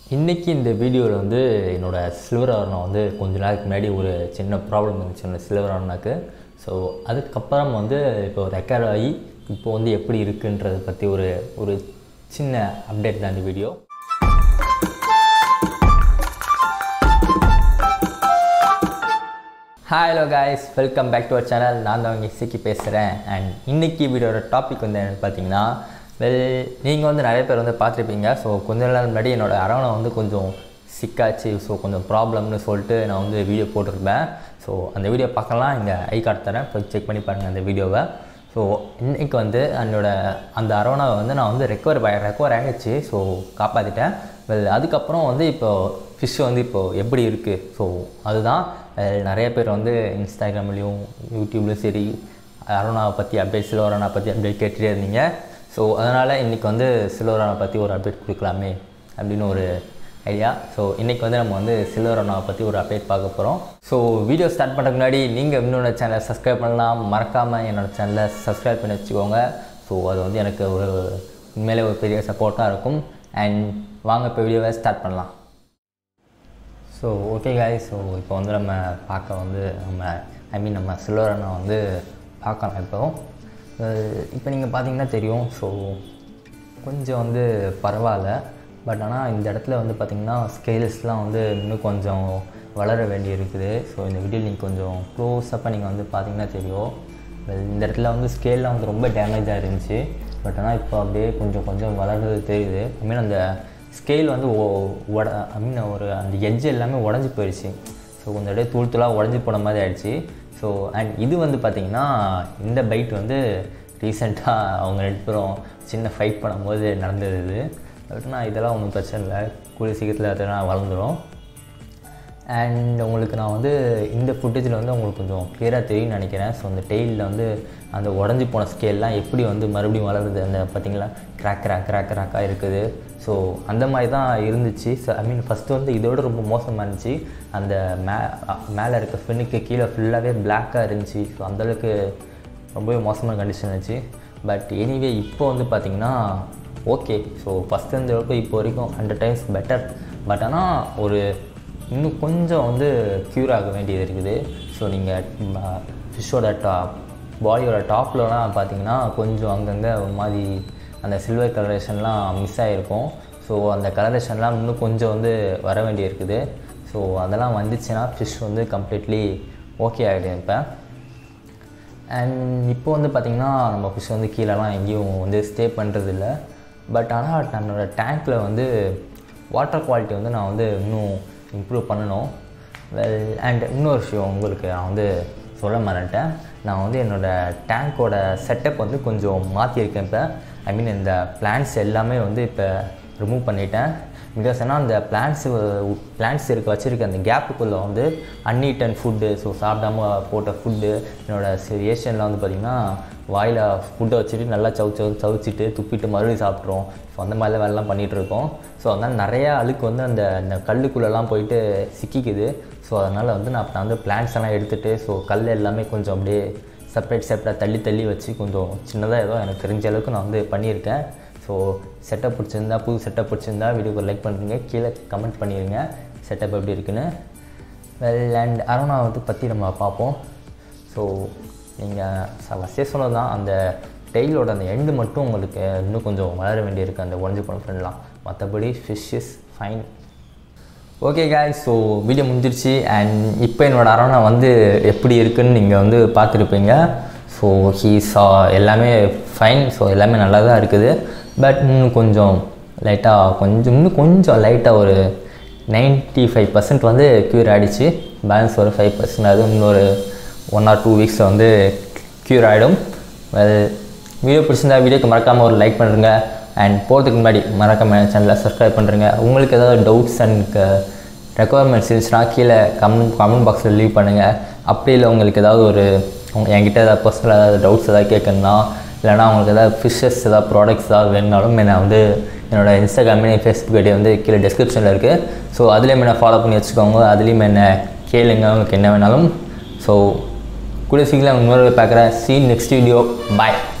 இன்றைக்கி இந்த வீடியோவில் வந்து என்னோடய சில்வர் ஆர்னா வந்து கொஞ்ச நாளைக்கு முன்னாடி ஒரு சின்ன ப்ராப்ளம் இருந்துச்சு அந்த சில்வர் ஆர்னாக்கு ஸோ அதுக்கப்புறம் வந்து இப்போ ரெக்கவர் ஆகி இப்போ வந்து எப்படி இருக்குன்றதை பற்றி ஒரு ஒரு சின்ன அப்டேட் தான் இந்த video hi hello guys welcome back to our channel நான் தான் உங்கள் இசைக்கு பேசுகிறேன் அண்ட் இன்றைக்கி வீடியோட டாபிக் வந்து என்னென்னு பார்த்தீங்கன்னா வெல் நீங்கள் வந்து நிறைய பேர் வந்து பார்த்துருப்பீங்க ஸோ கொஞ்ச நாள் முன்னாடி என்னோடய அரவணை வந்து கொஞ்சம் சிக்காச்சு ஸோ கொஞ்சம் ப்ராப்ளம்னு சொல்லிட்டு நான் வந்து வீடியோ போட்டிருப்பேன் ஸோ அந்த வீடியோ பார்க்கலாம் இங்கே ஐ கார்டு தரேன் போய் செக் பண்ணி பாருங்கள் அந்த வீடியோவை ஸோ இன்றைக்கி வந்து என்னோட அந்த அரவணாவை வந்து நான் வந்து ரெக்கவர் ரெக்கவர் ஆகிடுச்சு ஸோ காப்பாற்றிட்டேன் வெல் அதுக்கப்புறம் வந்து இப்போ ஃபிஷ் வந்து இப்போது எப்படி இருக்குது ஸோ அதுதான் அஹ் நிறைய பேர் வந்து இன்ஸ்டாகிராம்லேயும் யூடியூப்லேயும் சரி அருணாவை பற்றி அப்டேட் சிலோரானா பற்றி அப்டேட் கேட்டுகிட்டே இருந்தீங்க ஸோ அதனால் இன்றைக்கி வந்து சிலோரானா பற்றி ஒரு அப்டேட் கொடுக்கலாமே அப்படின்னு ஒரு ஐடியா ஸோ இன்றைக்கி வந்து நம்ம வந்து சில்வரனாவை பற்றி ஒரு அப்டேட் பார்க்க போகிறோம் ஸோ வீடியோ ஸ்டார்ட் பண்ணுறதுக்கு முன்னாடி நீங்கள் என்னோட சேனலை சப்ஸ்கிரைப் பண்ணலாம் மறக்காமல் என்னோட சேனலை சப்ஸ்கிரைப் பண்ணி வச்சுக்கோங்க ஸோ அது வந்து எனக்கு ஒரு உண்மையிலே ஒரு பெரிய சப்போர்ட்டாக இருக்கும் அண்ட் வாங்க இப்போ வீடியோவை ஸ்டார்ட் பண்ணலாம் ஸோ ஓகே காய் ஸோ இப்போ வந்து நம்ம பார்க்க வந்து நம்ம ஐ மீன் நம்ம சில்வரனை வந்து பார்க்கலாம் இப்போ இப்போ நீங்கள் பார்த்தீங்கன்னா தெரியும் ஸோ கொஞ்சம் வந்து பரவாயில்ல பட் ஆனால் இந்த இடத்துல வந்து பார்த்திங்கன்னா ஸ்கேல்ஸ்லாம் வந்து இன்னும் கொஞ்சம் வளர வேண்டி இருக்குது ஸோ இந்த வீடியோ நீங்கள் கொஞ்சம் க்ளோஸப்பாக நீங்கள் வந்து பார்த்தீங்கன்னா தெரியும் well, இந்த இடத்துல வந்து ஸ்கேல்லாம் வந்து ரொம்ப டேமேஜாக இருந்துச்சு பட் ஆனால் இப்போ அப்படியே கொஞ்சம் கொஞ்சம் வளர்றது தெரியுது ஐ மீன் அந்த ஸ்கேல் வந்து ஒ- உட ஐ மீன் ஒரு அந்த எட்ஜ் எல்லாமே உடஞ்சி போயிடுச்சு ஸோ கொஞ்சம் அப்படியே தூள் தூளாக உடஞ்சி போன மாதிரி ஆயிடுச்சு ஸோ அண்ட் இது வந்து பார்த்திங்கன்னா இந்த பைட் வந்து ரீசெண்டாக அவங்க ரெண்டு பேரும் சின்ன ஃபைட் பண்ணும்போது நடந்தது இது பட் நான் இதெல்லாம் ஒன்றும் பிரச்சனை இல்லை கூடிய சீக்கிரத்தில் அதெல்லாம் வளர்ந்துடும் அண்ட் உங்களுக்கு நான் வந்து இந்த ஃபுட்டேஜில் வந்து உங்களுக்கு கொஞ்சம் கிளியராக தெரியும்னு நினைக்கிறேன் ஸோ அந்த டெய்லில் வந்து அந்த உடஞ்சி போன ஸ்கேல்லாம் எப்படி வந்து மறுபடியும் வளருது அந்த பார்த்தீங்களா கிராக் கிராக் கிராக் கிராக்காக இருக்குது ஸோ அந்த மாதிரி தான் இருந்துச்சு ஸோ ஐ மீன் ஃபஸ்ட்டு வந்து இதோட ரொம்ப மோசமாக இருந்துச்சு அந்த மே மேலே இருக்க ஃபின்னுக்கு கீழே ஃபுல்லாகவே பிளாக்காக இருந்துச்சு ஸோ அந்தளவுக்கு ரொம்பவே மோசமான கண்டிஷன் இருந்துச்சு பட் எனிவே இப்போ வந்து பார்த்திங்கன்னா ஓகே ஸோ ஃபஸ்ட் இருந்த அளவுக்கு இப்போ வரைக்கும் ஹண்ட்ரட் டைம்ஸ் பெட்டர் பட் ஆனால் ஒரு இன்னும் கொஞ்சம் வந்து க்யூர் ஆக வேண்டியது இருக்குது ஸோ நீங்கள் ஃபிஷ்ஷோட டாப் பாடியோட டாப்லலாம் பார்த்தீங்கன்னா கொஞ்சம் அங்கங்கே ஒரு மாதிரி அந்த சில்வர் கலரேஷன்லாம் மிஸ் ஆகிருக்கும் ஸோ அந்த கலரேஷன்லாம் இன்னும் கொஞ்சம் வந்து வர வேண்டியிருக்குது ஸோ அதெல்லாம் வந்துச்சுன்னா ஃபிஷ் வந்து கம்ப்ளீட்லி ஓகே ஆகிடும் இப்போ அண்ட் இப்போ வந்து பார்த்திங்கன்னா நம்ம ஃபிஷ் வந்து கீழெல்லாம் எங்கேயும் வந்து ஸ்டே பண்ணுறது இல்லை பட் ஆனால் நம்மளோட டேங்க்கில் வந்து வாட்டர் குவாலிட்டி வந்து நான் வந்து இன்னும் இம்ப்ரூவ் பண்ணணும் வெல் அண்ட் இன்னொரு விஷயம் உங்களுக்கு நான் வந்து சொல்ல மறந்துட்டேன் நான் வந்து என்னோடய டேங்க்கோட செட்டப் வந்து கொஞ்சம் மாற்றிருக்கேன் இப்போ ஐ மீன் இந்த பிளான்ஸ் எல்லாமே வந்து இப்போ ரிமூவ் பண்ணிட்டேன் பிகாஸ் ஏன்னா அந்த பிளான்ஸ் பிளான்ஸ் இருக்க வச்சுருக்க அந்த கேப்புக்குள்ளே வந்து அன்இட்டன் ஃபுட்டு ஸோ சாப்பிடாம போட்ட ஃபுட்டு என்னோடய ஏஷியனில் வந்து பார்த்திங்கன்னா வாயில் ஃபுட்டை வச்சுட்டு நல்லா சவு சவு சவுச்சிட்டு துப்பிட்டு மறுபடியும் சாப்பிட்றோம் ஸோ அந்த மாதிரிலாம் வேலைலாம் பண்ணிகிட்டு இருக்கோம் ஸோ அதனால் நிறையா அழுக்கு வந்து அந்த அந்த கல்லுக்குள்ளெல்லாம் போயிட்டு சிக்கிக்குது ஸோ அதனால் வந்து நான் நான் வந்து பிளான்ஸ் எல்லாம் எடுத்துகிட்டு ஸோ கல் எல்லாமே கொஞ்சம் அப்படியே செப்பரேட் செப்பரேட் தள்ளி தள்ளி வச்சு கொஞ்சம் சின்னதாக ஏதோ எனக்கு தெரிஞ்ச அளவுக்கு நான் வந்து பண்ணியிருக்கேன் ஸோ செட்டப் பிடிச்சிருந்தா புது செட்டப் பிடிச்சிருந்தா வீடியோக்கு லைக் பண்ணுறீங்க கீழே கமெண்ட் பண்ணிடுங்க செட்டப் எப்படி இருக்குன்னு வெல் அண்ட் அருணா வந்து பற்றி நம்ம பார்ப்போம் ஸோ நீங்கள் ஃபஸ்ட்டே சொன்னது தான் அந்த டெய்லோட அந்த எண்டு மட்டும் உங்களுக்கு இன்னும் கொஞ்சம் வளர வேண்டியிருக்கு அந்த ஒன்ஜி பணம் பண்ணலாம் மற்றபடி fish is fine okay guy so video முடிஞ்சிருச்சு அண்ட் இப்போ என்னோடய அரணா வந்து எப்படி இருக்குன்னு நீங்கள் வந்து பார்த்துருப்பீங்க ஸோ ஹீஸ் எல்லாமே ஃபைன் ஸோ எல்லாமே நல்லா தான் இருக்குது பட் இன்னும் கொஞ்சம் லைட்டாக கொஞ்சம் இன்னும் கொஞ்சம் லைட்டாக ஒரு நைன்ட்டி ஃபைவ் பர்சன்ட் வந்து க்யூர் ஆகிடுச்சு பேலன்ஸ் ஒரு ஃபைவ் பர்சன்ட் அது இன்னொரு ஒன் ஆர் டூ வீக்ஸில் வந்து க்யூர் ஆகிடும் வெல் வீடியோ பிடிச்சிருந்தா வீடியோக்கு மறக்காமல் ஒரு லைக் பண்ணுறங்க அண்ட் போகிறதுக்கு முன்னாடி மறக்காமல் சேனலை சப்ஸ்கிரைப் பண்ணுறங்க உங்களுக்கு ஏதாவது டவுட்ஸ் அண்ட் ரெக்குவயர்மெண்ட்ஸ் இருந்துச்சுன்னா கீழே கமெண்ட் கமெண்ட் பாக்ஸில் லீவ் பண்ணுங்கள் அப்படி இல்லை உங்களுக்கு ஏதாவது ஒரு உங்க என்கிட்ட ஏதாவது பர்சனலாக ஏதாவது டவுட்ஸ் ஏதாவது கேட்கணும்னா இல்லைனா உங்களுக்கு ஏதாவது ஃபிஷ்ஷஸ் ஏதாவது ப்ராடக்ட்ஸ் ஏதாவது வேணுனாலும் நான் வந்து என்னோட இன்ஸ்டாகிராம் ஃபேஸ்புக் ஐடி வந்து கீழே டிஸ்கிரிப்ஷனில் இருக்குது ஸோ அதுலேயும் என்ன ஃபாலோ பண்ணி வச்சுக்கோங்க அதுலேயும் என்ன கேளுங்க உங்களுக்கு என்ன வேணாலும் ஸோ கூட சீக்கிரம் இன்னொரு பார்க்குறேன் சி நெக்ஸ்ட் வீடியோ பாய்